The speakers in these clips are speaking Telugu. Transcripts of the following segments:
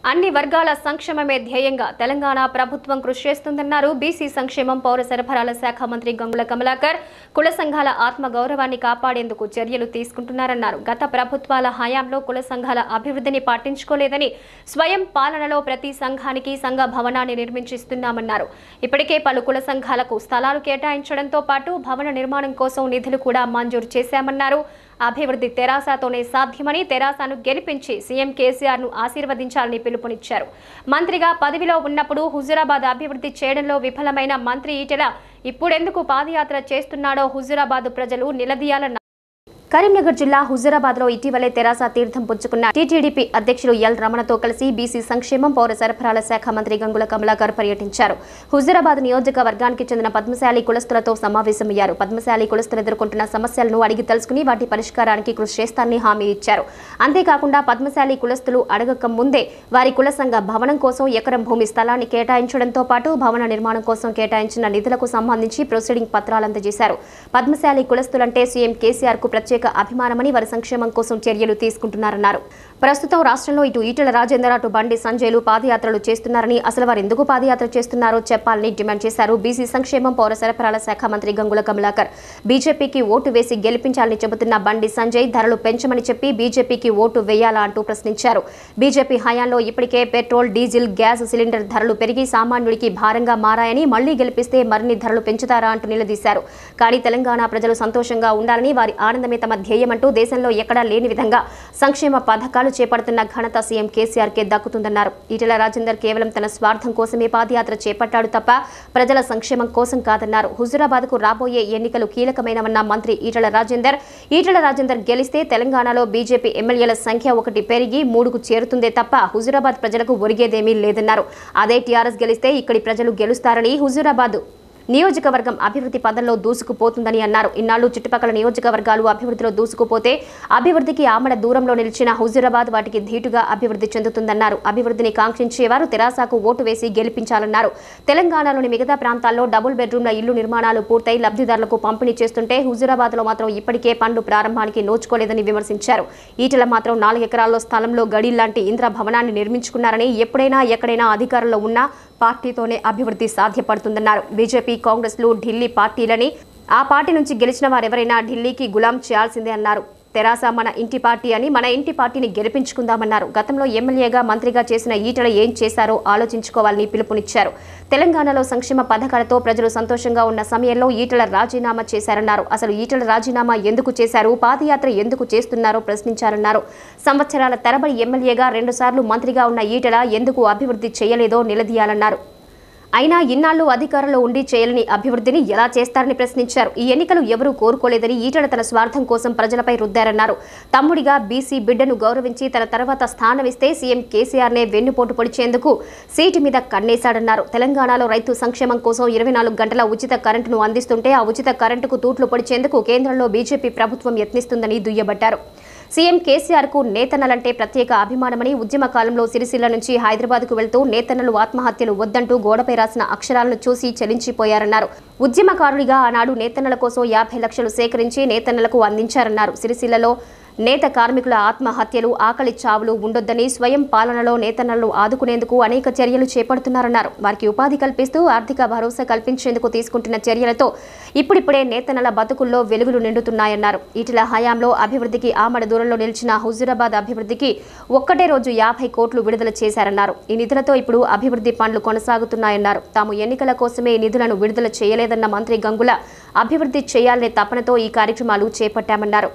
అన్ని వర్గాల సంక్షేమమే ధ్యేయంగా తెలంగాణ ప్రభుత్వం కృషి చేస్తుందన్నారు బీసీ సంక్షేమం పౌర సరఫరాల శాఖ మంత్రి గంగుల కమలాకర్ కుల సంఘాల ఆత్మ గౌరవాన్ని కాపాడేందుకు చర్యలు తీసుకుంటున్నారన్నారు గత ప్రభుత్వాల హయాంలో కుల సంఘాల అభివృద్ధిని పట్టించుకోలేదని స్వయం పాలనలో ప్రతి సంఘానికి సంఘ భవనాన్ని నిర్మించిస్తున్నామన్నారు ఇప్పటికే పలు కుల సంఘాలకు స్థలాలు కేటాయించడంతో పాటు భవన నిర్మాణం కోసం నిధులు కూడా మంజూరు చేశామన్నారు అభివృద్ధి తెరాసతోనే సాధ్యమని తెరాసను గెలిపించి సీఎం కేసీఆర్ ను ఆశీర్వదించాలని పిలుపునిచ్చారు మంత్రిగా పదవిలో ఉన్నప్పుడు హుజురాబాద్ అభివృద్ధి చేయడంలో విఫలమైన మంత్రి ఈటెల ఇప్పుడెందుకు పాదయాత్ర చేస్తున్నాడో హుజురాబాద్ ప్రజలు నిలదీయాలన్నారు కరీంనగర్ జిల్లా హుజురాబాద్ లో ఇటీవలే తెరాస తీర్థం పుచ్చుకున్న టీటీడీపీ అధ్యక్షులు ఎల్ రమణతో కలిసి బీసీ సంక్షేమం పౌర సరఫరాల శాఖ మంత్రి గంగుల కమలాకర్ పర్యటించారు హుజురాబాద్ నియోజకవర్గానికి చెందిన పద్మశాలి కులస్తులతో సమావేశమయ్యారు పద్మశాలి కులస్తులు ఎదుర్కొంటున్న సమస్యలను అడిగి తెలుసుకుని వాటి పరిష్కారానికి కృషి చేస్తానని హామీ ఇచ్చారు అంతేకాకుండా పద్మశాలి కులస్తులు అడగక ముందే వారి కుల సంఘ భవనం కోసం ఎకరం భూమి స్థలాన్ని కేటాయించడంతో పాటు భవన నిర్మాణం కోసం కేటాయించిన నిధులకు సంబంధించి ప్రొసీడింగ్ పత్రాలు అందజేశారు పద్మశాలి కులస్తులంటే సీఎం కేసీఆర్ కు ప్రత్యేక అభిమానమని వారి సంక్షేమం కోసం చర్యలు తీసుకుంటున్నారన్నారు ప్రస్తుతం రాష్ట్రంలో ఇటు ఈటెల రాజేందర్ అటు బండి సంజయ్లు పాదయాత్రలు చేస్తున్నారని అసలు వారు ఎందుకు పాదయాత్ర చేస్తున్నారో చెప్పాలని డిమాండ్ చేశారు బీసీ సంక్షేమం పౌర సరఫరాల శాఖ మంత్రి గంగుల కమలాకర్ బీజేపీకి ఓటు వేసి గెలిపించాలని చెబుతున్న బండి సంజయ్ ధరలు పెంచమని చెప్పి బీజేపీకి ఓటు వేయాలా అంటూ ప్రశ్నించారు బీజేపీ హయాంలో ఇప్పటికే పెట్రోల్ డీజిల్ గ్యాస్ సిలిండర్ ధరలు పెరిగి సామాన్యుడికి భారంగా మారాయని మళ్లీ గెలిపిస్తే మరిన్ని ధరలు పెంచుతారా అంటూ నిలదీశారు కానీ తెలంగాణ ప్రజలు సంతోషంగా ఉండాలని వారి ఆనందమే తమ ధ్యేయమంటూ దేశంలో ఎక్కడా లేని విధంగా సంక్షేమ పథకాలు చేపడుతున్న ఘనత సీఎం కేసీఆర్ కే దక్కుతుందన్నారు ఈటెల రాజేందర్ కేవలం తన స్వార్థం కోసమే పాదయాత్ర చేపట్టాడు తప్ప ప్రజల సంక్షేమం కోసం కాదన్నారు హుజురాబాద్ కు రాబోయే ఎన్నికలు కీలకమైనవన్న మంత్రి ఈటెల రాజేందర్ ఈటెల రాజేందర్ గెలిస్తే తెలంగాణలో బీజేపీ ఎమ్మెల్యేల సంఖ్య ఒకటి పెరిగి మూడుకు చేరుతుందే తప్ప హుజురాబాద్ ప్రజలకు ఒరిగేదేమీ లేదన్నారు అదే టీఆర్ఎస్ గెలిస్తే ఇక్కడి ప్రజలు గెలుస్తారని హుజురాబాద్ నియోజకవర్గం అభివృద్ధి పదంలో దూసుకుపోతుందని అన్నారు ఇన్నాళ్లు చుట్టుపక్కల నియోజకవర్గాలు అభివృద్ధిలో దూసుకుపోతే అభివృద్ధికి ఆమడ దూరంలో నిలిచిన హుజురాబాద్ వాటికి ధీటుగా అభివృద్ధి చెందుతుందన్నారు అభివృద్ధిని కాంక్షించేవారు తెరాసాకు ఓటు వేసి గెలిపించాలన్నారు తెలంగాణలోని మిగతా ప్రాంతాల్లో డబుల్ బెడ్రూమ్ల ఇల్లు నిర్మాణాలు పూర్తయి లబ్ధిదారులకు పంపిణీ చేస్తుంటే హుజురాబాద్ లో మాత్రం ఇప్పటికే పనులు ప్రారంభానికి నోచుకోలేదని విమర్శించారు ఈటెల మాత్రం నాలుగు ఎకరాల్లో స్థలంలో గడి లాంటి ఇంద్ర భవనాన్ని నిర్మించుకున్నారని ఎప్పుడైనా ఎక్కడైనా అధికారంలో ఉన్నా పార్టీతోనే అభివృద్ధి సాధ్యపడుతుందన్నారు బీజేపీ కాంగ్రెస్లు ఢిల్లీ పార్టీలని ఆ పార్టీ నుంచి గెలిచిన వారెవరైనా ఢిల్లీకి గులాం చేయాల్సిందే అన్నారు తెరాస మన ఇంటి పార్టీ అని మన ఇంటి పార్టీని గెలిపించుకుందామన్నారు గతంలో ఎమ్మెల్యేగా మంత్రిగా చేసిన ఈటల ఏం చేశారో ఆలోచించుకోవాలని పిలుపునిచ్చారు తెలంగాణలో సంక్షేమ పథకాలతో ప్రజలు సంతోషంగా ఉన్న సమయంలో ఈటల రాజీనామా చేశారన్నారు అసలు ఈటల రాజీనామా ఎందుకు చేశారు పాదయాత్ర ఎందుకు చేస్తున్నారో ప్రశ్నించారన్నారు సంవత్సరాల తరబడి ఎమ్మెల్యేగా రెండుసార్లు మంత్రిగా ఉన్న ఈటల ఎందుకు అభివృద్ధి చేయలేదో నిలదీయాలన్నారు అయినా ఇన్నాళ్లు అధికారంలో ఉండి చేయలేని అభివృద్ధిని ఎలా చేస్తారని ప్రశ్నించారు ఈ ఎన్నికలు ఎవరూ కోరుకోలేదని ఈటల తన స్వార్థం కోసం ప్రజలపై రుద్దారన్నారు తమ్ముడిగా బీసీ బిడ్డను గౌరవించి తన తర్వాత స్థానమిస్తే సీఎం కేసీఆర్నే వెన్నుపోటు పొడిచేందుకు సీటు మీద కన్నేశాడన్నారు తెలంగాణలో రైతు సంక్షేమం కోసం ఇరవై నాలుగు గంటల ఉచిత కరెంటును అందిస్తుంటే ఆ ఉచిత కరెంటుకు తూట్లు పొడిచేందుకు కేంద్రంలో బీజేపీ ప్రభుత్వం యత్నిస్తుందని దుయ్యబట్టారు సీఎం కేసీఆర్ కు నేతన్నలంటే ప్రత్యేక అభిమానమని ఉద్యమ కాలంలో సిరిసిల్ల నుంచి హైదరాబాద్ కు వెళ్తూ నేతన్నలు ఆత్మహత్యలు వద్దంటూ గోడపై రాసిన అక్షరాలను చూసి చలించిపోయారన్నారు ఉద్యమకారుడిగా ఆనాడు నేతన్నల కోసం యాభై లక్షలు సేకరించి నేతన్నలకు అందించారన్నారు సిరిసిల్లలో నేత కార్మికుల ఆత్మహత్యలు ఆకలి చావులు ఉండొద్దని స్వయం పాలనలో నేతన్నలను ఆదుకునేందుకు అనేక చర్యలు చేపడుతున్నారన్నారు వారికి ఉపాధి కల్పిస్తూ ఆర్థిక భరోసా కల్పించేందుకు తీసుకుంటున్న చర్యలతో ఇప్పుడిప్పుడే నేతన్నల బతుకుల్లో వెలుగులు నిండుతున్నాయన్నారు ఈటల హయాంలో అభివృద్ధికి ఆమడ దూరంలో నిలిచిన హుజురాబాద్ అభివృద్ధికి ఒక్కటే రోజు యాభై కోట్లు విడుదల చేశారన్నారు ఈ నిధులతో ఇప్పుడు అభివృద్ధి పనులు కొనసాగుతున్నాయన్నారు తాము ఎన్నికల కోసమే ఈ నిధులను విడుదల చేయలేదన్న మంత్రి గంగుల అభివృద్ధి చేయాలనే తపనతో ఈ కార్యక్రమాలు చేపట్టామన్నారు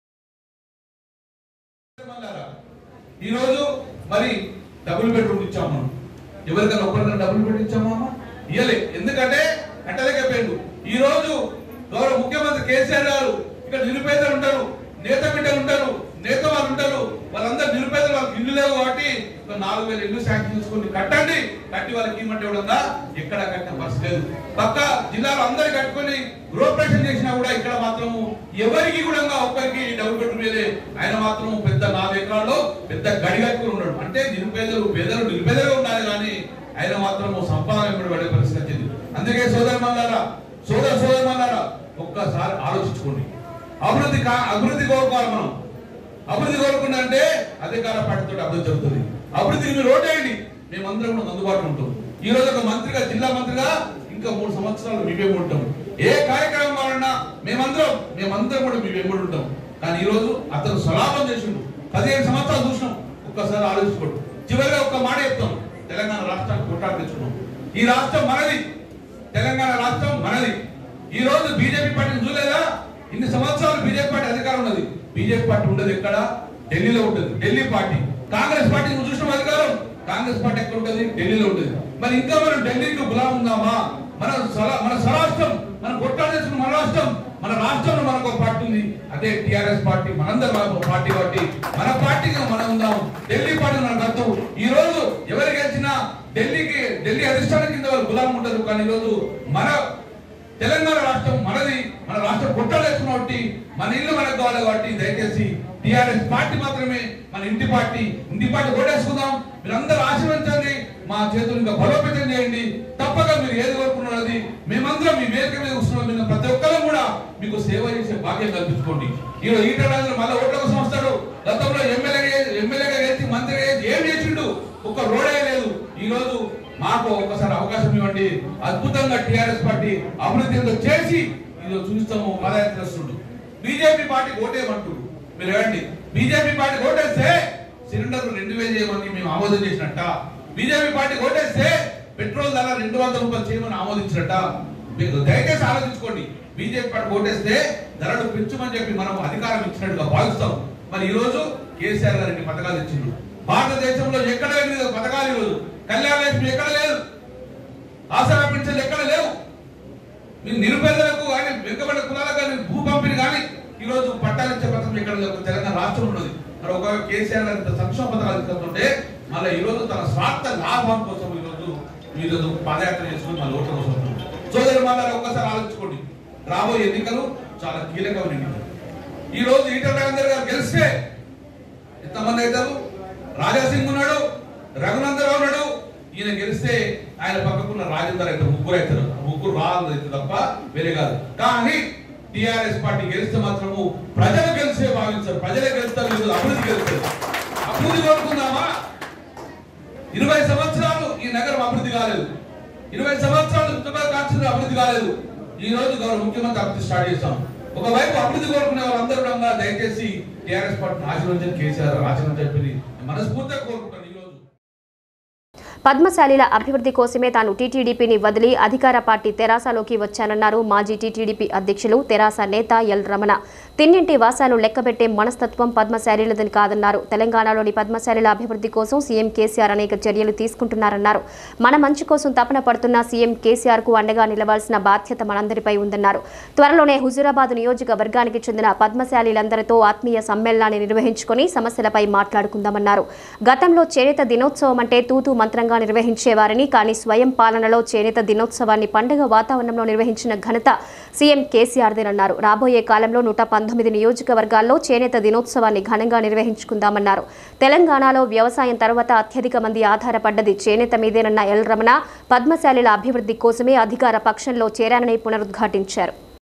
ఈ రోజు మరి డబుల్ బెడ్రూమ్ ఇచ్చాము మనం ఎవరికైనా ఒక్కరికైనా డబుల్ బెడ్ ఇచ్చామా అమ్మా? ఇయ్యలే ఎందుకంటే అట్టలేకపోయాడు ఈ రోజు గౌరవ ముఖ్యమంత్రి కేసీఆర్ గారు ఇక్కడ నిరుపేదలు ఉంటారు నేత బిడ్డలు ఉంటారు నేత వాళ్ళు ఉంటారు వాళ్ళందరూ నిరుపేదలు వాళ్ళకి ఇల్లు లేవు కాబట్టి ఒక నాలుగు వేల ఇల్లు శాంక్షన్ చేసుకుని కట్టండి కట్టి వాళ్ళకి ఇవ్వమంటే ఇవ్వడంగా ఎక్కడ కట్టిన పరిస్థితి లేదు పక్క జిల్లాలో అందరు కట్టుకొని గృహప్రవేశం చేసినా కూడా ఇక్కడ మాత్రము ఎవరికి కూడా ఒక్కరికి డబుల్ బెడ్రూమ్ లేదే ఆయన మాత్రం పెద్ద నాలుగు ఎకరాల్లో పెద్ద గడి కట్టుకుని ఉన్నాడు అంటే నిరుపేదలు పేదలు నిరుపేదలుగా ఉండాలి కానీ ఆయన మాత్రం సంపాదన వెంబడి పడే పరిస్థితి వచ్చింది అందుకే సోదర మల్లారా సోదర సోదర మల్లారా ఒక్కసారి ఆలోచించుకోండి అభివృద్ధి కా అభివృద్ధి కోరుకోవాలి మనం అభివృద్ధి కోరుకుంటే అధికార పార్టీతో అభివృద్ధి జరుగుతుంది అభివృద్ధికి మీరు ఓటేయండి మేమందరం కూడా అందుబాటులో ఉంటాం ఈ రోజు ఒక మంత్రిగా జిల్లా మంత్రిగా ఇంకా మూడు సంవత్సరాలు మీ వెంబడి ఉంటాం ఏ కార్యక్రమం కావాలన్నా మేమందరం మేమందరం కూడా మీ వెంబడి ఉంటాం కానీ ఈ రోజు అతను సలాపం చేసిండు పదిహేను సంవత్సరాలు చూసినాం ఒక్కసారి ఆలోచించుకోండి చివరిగా ఒక్క మాట చెప్తాం తెలంగాణ రాష్ట్రాన్ని కొట్టాడు తెచ్చుకున్నాం ఈ రాష్ట్రం మనది తెలంగాణ రాష్ట్రం మనది ఈ రోజు బీజేపీ పార్టీని చూడలేదా ఇన్ని సంవత్సరాలు బీజేపీ పార్టీ అధికారం ఉన్నది బీజేపీ పార్టీ ఉండదు ఎక్కడ ఢిల్లీలో ఉంటుంది ఢిల్లీ పార్టీ కాంగ్రెస్ పార్టీ నువ్వు చూసిన అధికారం కాంగ్రెస్ పార్టీ ఎక్కడ ఉంటుంది ఢిల్లీలో ఉంటుంది మరి ఇంకా మనం ఢిల్లీకి గులాం ఉందామా మన స్వరా- మన స్వరాష్ట్రం మన కొట్టాల్సిన మన రాష్ట్రం మన రాష్ట్రంలో మనకు ఒక పార్టీ ఉంది అదే టిఆర్ఎస్ పార్టీ మనందరం ఒక పార్టీ కాబట్టి మన పార్టీగా మనం ఉందాం ఢిల్లీ పార్టీ మనకు అర్థం ఈ రోజు ఎవరు గెలిచినా ఢిల్లీకి ఢిల్లీ అధిష్టానం కింద వాళ్ళు గులాం ఉంటారు కానీ ఈ రోజు మన తెలంగాణ రాష్ట్రం మనది మన రాష్ట్రం కొట్టాలేసుకున్న కాబట్టి మన ఇల్లు మనకు కావాలి కాబట్టి దయచేసి టిఆర్ఎస్ పార్టీ మాత్రమే మన ఇంటి పార్టీ ఇంటి పార్టీ ఓటేసుకుందాం మీరందరూ ఆశీర్వదించండి మా చేతులు ఇంకా బలోపేతం చేయండి తప్పక మీరు ఏది కోరుకున్నది మేమందరం మీ వేదిక మీద కూర్చున్నాం మీరు ప్రతి ఒక్కరం కూడా మీకు సేవ చేసే భాగ్యం కల్పించుకోండి ఈ రోజు ఈటల రాజేంద్ర మళ్ళీ ఓట్ల కోసం వస్తాడు గతంలో ఎమ్మెల్యేగా ఎమ్మెల్యేగా చేసి మంత్రిగా చేసి ఏం చేసిండు ఒక్క రోడే లేదు ఈ రోజు మాకు ఒక్కసారి అవకాశం ఇవ్వండి అద్భుతంగా టిఆర్ఎస్ పార్టీ అభివృద్ధి ఏదో చేసి ఇది చూస్తాము పాదయాత్ర చేస్తుండు బీజేపీ పార్టీ ఓటేయమంటుడు మీరు ఏమండి బీజేపీ పార్టీ ఓటేస్తే సిలిండర్ రెండు వేలు చేయమని మేము ఆమోదం చేసినట్ట బీజేపీ పార్టీ ఓటేస్తే పెట్రోల్ ధర రెండు వందల రూపాయలు చేయమని ఆమోదించినట్ట మీరు దయచేసి ఆలోచించుకోండి బీజేపీ పార్టీ ఓటేస్తే ధరలు పెంచమని చెప్పి మనం అధికారం ఇచ్చినట్టుగా భావిస్తాం మరి ఈ రోజు కేసీఆర్ గారికి పథకాలు ఇచ్చిండు భారతదేశంలో ఎక్కడ లేదు పథకాలు ఈరోజు కళ్యాణ లక్ష్మి ఎక్కడ లేదు ఆసరా పింఛన్లు ఎక్కడ లేవు మీ నిరుపేదలకు కానీ వెనుకబడిన కులాలకు కానీ భూ పంపిణీ కానీ ఈ రోజు పట్టాలు ఇచ్చే పథకం ఇక్కడ లేదు. తెలంగాణ రాష్ట్రం ఉన్నది మరి ఒక కేసీఆర్ గారి ఇంత సంక్షేమ పథకాలు ఇస్తుంటే మళ్ళీ ఈ రోజు తన స్వార్థ లాభం కోసం ఈ రోజు ఈ రోజు పాదయాత్ర చేసుకుని మళ్ళీ ఓట్ల కోసం వస్తున్నాడు. సోదరు మళ్ళీ ఒక్కసారి ఆలోచించుకోండి రాబోయే ఎన్నికలు చాలా కీలకమైన ఎన్నికలు ఈ రోజు ఈటల రాజేందర్ గారు గెలిస్తే ఎంతమంది అవుతారు రాజాసింగ్ ఉన్నాడు రఘునందరావు ఉన్నాడు ఈయన గెలిస్తే ఆయన పక్కకున్న రాజేందర్ అయితే ముగ్గురు అవుతారు ముగ్గురు రాదు అయితే తప్ప వేరే కాదు కానీ టిఆర్ఎస్ పార్టీ గెలిస్తే మాత్రము ప్రజలు గెలిచే భావించారు ప్రజలే గెలుస్తారు ఈరోజు అభివృద్ధి గెలుస్తారు అభివృద్ధి కోరుకుందామా ఇరవై సంవత్సరాలు ఈ నగరం అభివృద్ధి కాలేదు ఇరవై సంవత్సరాలు ఉత్తరాఖండ్ కాన్స్టిట్యూషన్ అభివృద్ధి కాలేదు ఈ రోజు గౌరవ ముఖ్యమంత్రి అభివృద్ధి స్టార్ట్ చేస్తాం ఒకవైపు అభివృద్ధి కోరుకునే వాళ్ళందరూ కూడా దయచేసి టీఆర్ఎస్ పార్టీని ఆశీర్వదించని కేసీఆర్ ఆశీర్వదించని చెప్పి మనస్ఫూర్తిగా కోరుకుంటాను ఈ రోజు పద్మశాలిల అభివృద్ధి కోసమే తాను టీటీడీపీని వదిలి అధికార పార్టీ తెరాసలోకి వచ్చానన్నారు మాజీ టీటీడీపీ అధ్యక్షులు తెరాస నేత ఎల్ రమణ తిన్నింటి వాసాలు లెక్కబెట్టే మనస్తత్వం పద్మశాలిలదని కాదన్నారు తెలంగాణలోని పద్మశాలిల అభివృద్ధి కోసం సీఎం కేసీఆర్ అనేక చర్యలు తీసుకుంటున్నారన్నారు మన మంచి కోసం తపన పడుతున్న సీఎం కేసీఆర్ కు అండగా నిలవాల్సిన బాధ్యత మనందరిపై ఉందన్నారు త్వరలోనే హుజూరాబాద్ నియోజకవర్గానికి చెందిన పద్మశాలిలందరితో ఆత్మీయ సమ్మేళనాన్ని నిర్వహించుకొని సమస్యలపై మాట్లాడుకుందామన్నారు గతంలో చేనేత దినోత్సవం అంటే తూతూ మంత్రంగా నిర్వహించేవారని కానీ స్వయం పాలనలో చేనేత దినోత్సవాన్ని పండుగ వాతావరణంలో నిర్వహించిన ఘనత సీఎం కేసీఆర్దేనన్నారు రాబోయే కాలంలో నూట పంతొమ్మిది నియోజకవర్గాల్లో చేనేత దినోత్సవాన్ని ఘనంగా నిర్వహించుకుందామన్నారు తెలంగాణలో వ్యవసాయం తర్వాత అత్యధిక మంది ఆధారపడ్డది చేనేత మీదేనన్న ఎల్ రమణ పద్మశాలిల అభివృద్ధి కోసమే అధికార పక్షంలో చేరానని పునరుద్ఘాటించారు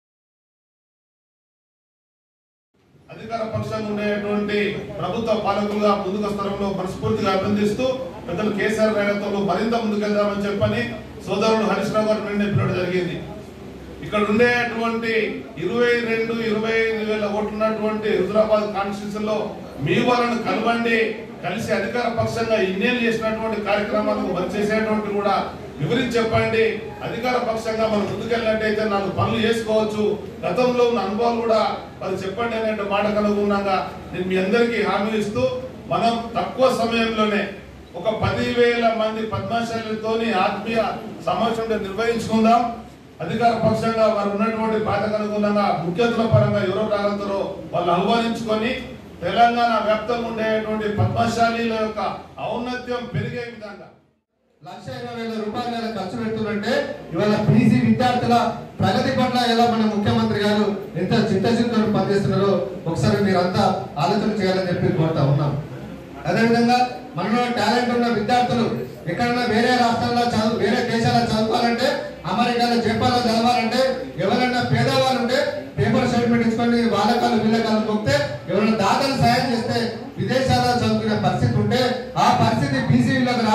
అధికార పక్షంగా ఉండేటువంటి ప్రభుత్వ పాలకులుగా ముందుకు స్థలంలో మనస్ఫూర్తిగా అభినందిస్తూ పెద్దలు కేసీఆర్ నాయకత్వంలో మరింత ముందుకెళ్దామని చెప్పని సోదరుడు హరీష్ రావు గారు వెంటనే పిలవడం జరిగింది ఇక్కడ ఉండేటువంటి ఇరవై రెండు ఇరవై ఐదు వేల ఓట్లు ఉన్నటువంటి హుజరాబాద్ కాన్స్టిట్యూషన్ లో మీ వాళ్ళను కలవండి కలిసి అధికార పక్షంగా ఇన్నేళ్ళు చేసినటువంటి కార్యక్రమాలకు మరి చేసేటువంటి కూడా వివరించి చెప్పండి అధికార పక్షంగా మనం ముందుకెళ్ళినట్టయితే నాలుగు పనులు చేసుకోవచ్చు గతంలో ఉన్న అనుభవాలు కూడా మరి చెప్పండి అనే మాటకు అనుగుణంగా నేను మీ అందరికీ హామీ ఇస్తూ మనం తక్కువ సమయంలోనే ఒక పదివేల మంది పద్మశాలితోని ఆత్మీయ సమావేశం నిర్వహించుకుందాం అధికార పక్షంగా వారు ఉన్నటువంటి బాధకు అనుగుణంగా ముఖ్యతుల పరంగా ఎవరు రాగలుగుతారో వాళ్ళు ఆహ్వానించుకొని తెలంగాణ వ్యాప్తంగా ఉండేటువంటి పద్మశాలీల యొక్క ఔన్నత్యం పెరిగే విధంగా లక్ష ఇరవై వేల రూపాయలు నెల ఖర్చు పెడుతుంటే ఇవాళ పీజీ విద్యార్థుల ప్రగతి పట్ల ఎలా మన ముఖ్యమంత్రి గారు ఎంత చిత్తశుద్ధితో పనిచేస్తున్నారో ఒకసారి మీరంతా ఆలోచన చేయాలని చెప్పి కోరుతా ఉన్నాం అదేవిధంగా మనలో టాలెంట్ ఉన్న విద్యార్థులు ఎక్కడైనా వేరే రాష్ట్రాల్లో చదువు వేరే దేశాల్లో చదువుకోవాలంటే అమెరికాలో జపాన్లో చదవాలంటే ఎవరైనా పేదవాళ్ళు ఉంటే పేపర్ షర్ట్ పెట్టించుకొని వాళ్ళ కాళ్ళు వీళ్ళ కాళ్ళు మొక్కితే ఎవరైనా దాతలు సాయం చేస్తే విదేశాల్లో చదువుకునే పరిస్థితి ఉంటే ఆ పరిస్థితి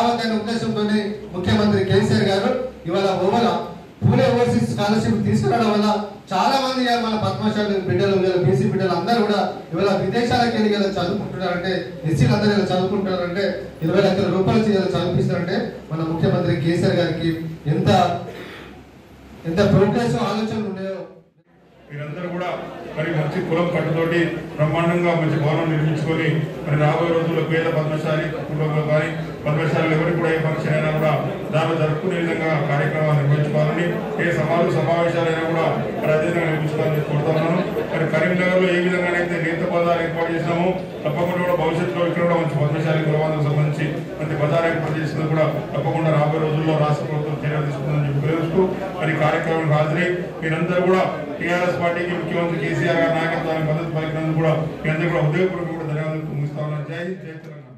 రావద్దనే ఉద్దేశంతో ముఖ్యమంత్రి కేసీఆర్ గారు ఇవాళ ఓవల పూణే ఓవర్సీస్ స్కాలర్షిప్ తీసుకురావడం వల్ల చాలా మంది ఇవాళ మన పద్మశాలి బిడ్డలు ఇవాళ బీసీ బిడ్డలు అందరూ కూడా ఇవాళ విదేశాలకు వెళ్ళి ఇలా చదువుకుంటున్నారంటే ఎస్సీలు అందరూ ఇలా చదువుకుంటున్నారంటే ఇరవై లక్షల రూపాయలు ఇలా చదివిస్తారంటే మన ముఖ్యమంత్రి కేసీఆర్ గారికి ఎంత ఎంత ప్రోగ్రెస్ ఆలోచనలు ఉన్నాయో మీరందరూ కూడా మరి మంచి కులం కట్టుతోటి బ్రహ్మాండంగా మంచి భవనం నిర్మించుకొని మరి రాబోయే రోజుల్లో పేద పద్మశాలి కుటుంబంలో కానీ పద్మశాలి ఎవరికి కూడా ఏ ఫంక్షన్ అయినా కూడా దానిలో జరుపుకునే విధంగా కార్యక్రమాలు నిర్వహించుకోవాలని ఏ సమాలు సమావేశాలైనా కూడా మరి అదే విధంగా నిర్వహించుకోవాలని కోరుతా ఉన్నాను మరి కరీంనగర్లో ఏ విధంగానైతే నేత బజార్ ఏర్పాటు చేసినామో తప్పకుండా కూడా భవిష్యత్తులో ఇక్కడ కూడా మంచి పద్మశాలి కులవాళ్ళకు సంబంధించి మంచి బజార్ ఏర్పాటు చేసినా కూడా తప్పకుండా రాబోయే రోజుల్లో రాష్ట్ర ప్రభుత్వం చర్యలు తీసుకుందని చెప్పి తెలుస్తూ మరి కార్యక్రమం హాజరై మీరందరూ కూడా టీఆర్ఎస్ పార్టీకి ముఖ్యమంత్రి కేసీఆర్ గారి నాయకత్వానికి మద్దతు పలికినందుకు కూడా మీ అందరూ కూడా హృదయపూర్వక కూడా ధన్యవాదాలు ముగిస్తా ఉన్నాను జై హింద్ జై తెలంగాణ